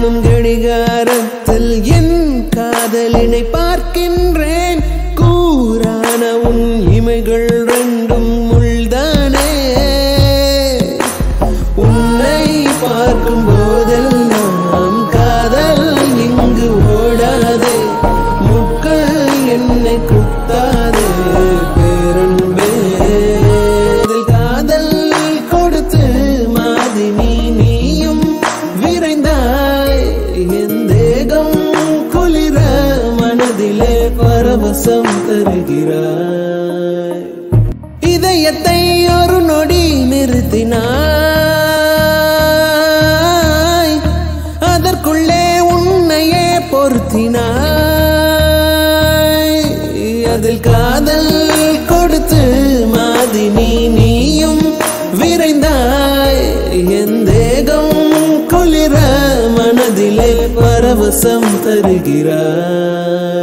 எண்ணும் கடிகாரத்தில் என் காதலினை பார்க்கின்றேன் கூரான உன் இமைகள் ரெண்டும் முள்தானே உன்னை பார்க்கும் போதெல்லாம் காதல் இங்கு ஓடாதே முக்கள் என்னை குத்தாதே பேரன்பே இதில் காதல் கொடுத்து மாதினி நீயும் விரைந்தாய் என் தேகம் குளிர மனதிலே பரவசம் தருகிறாய் இதயத்தை ஒரு நொடி நிறுத்தினாய் அதற்குள்ளே உன்னையே பொருத்தினாய் அதில் காதல் கொடுத்து மாதினி நீயும் விரைந்தாய் என் தேகம் குளிர மனதிலே பரவசம் தருகிறாய்